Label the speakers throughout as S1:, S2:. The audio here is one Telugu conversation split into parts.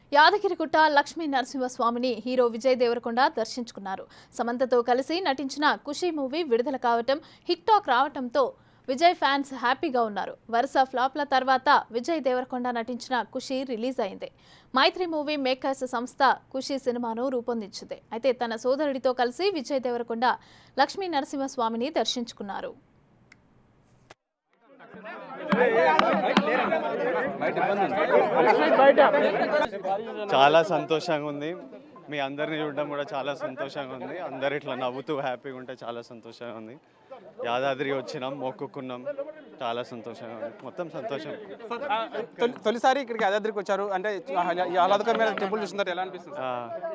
S1: యాదగిరిగుట్ట లక్ష్మీ నరసింహస్వామిని హీరో విజయ్ దేవరకొండ దర్శించుకున్నారు సమంతతో కలిసి నటించిన ఖుషి మూవీ విడుదల కావటం హిట్ టాక్ రావటంతో విజయ్ ఫ్యాన్స్ హ్యాపీగా ఉన్నారు వరుస ఫ్లాప్ల తర్వాత విజయ్ దేవరకొండ నటించిన ఖుషి రిలీజ్ అయింది మైత్రి మూవీ మేకర్స్ సంస్థ ఖుషి సినిమాను రూపొందించింది అయితే తన సోదరుడితో కలిసి విజయ్ దేవరకొండ లక్ష్మీ నరసింహస్వామిని దర్శించుకున్నారు
S2: చాలా సంతోషంగా ఉంది మీ అందరిని చూడడం కూడా చాలా సంతోషంగా ఉంది అందరు ఇట్లా నవ్వుతూ హ్యాపీగా ఉంటే చాలా సంతోషంగా ఉంది యాదాద్రి వచ్చినాం మొక్కుకున్నాం చాలా సంతోషంగా ఉంది మొత్తం సంతోషం
S3: సార్, ఆ, తొలి- తొలిసారి ఇక్కడికి యాదాద్రికి వచ్చారు అంటే ఈ ఆహ్లాదకరమైన టెంపుల్ చూస్తున్నారు ఎలా అనిపిస్తుంది
S2: ఆ.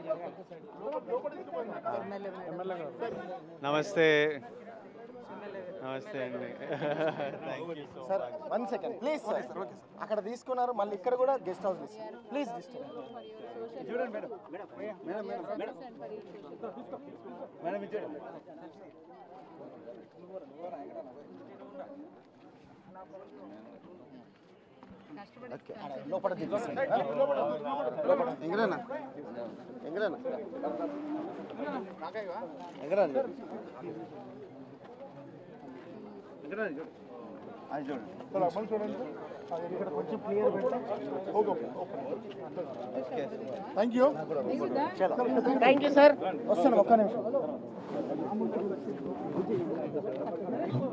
S2: నమస్తే నమస్తే అండి thank you so
S4: sir one second please sir అక్కడ తీసుకున్నారు మళ్ళీ ఇక్కడ కూడా గెస్ట్ హౌస్ ప్లీజ్ డిస్టర్బ్ లోపల దిగేసి. లోపల ఎంగరేనా ఎంగరేనా ఎంగరాని అది చూడండి ఇక్కడ కొంచెం clear thank you thank you sir వస్తాను ఒక్క నిమిషం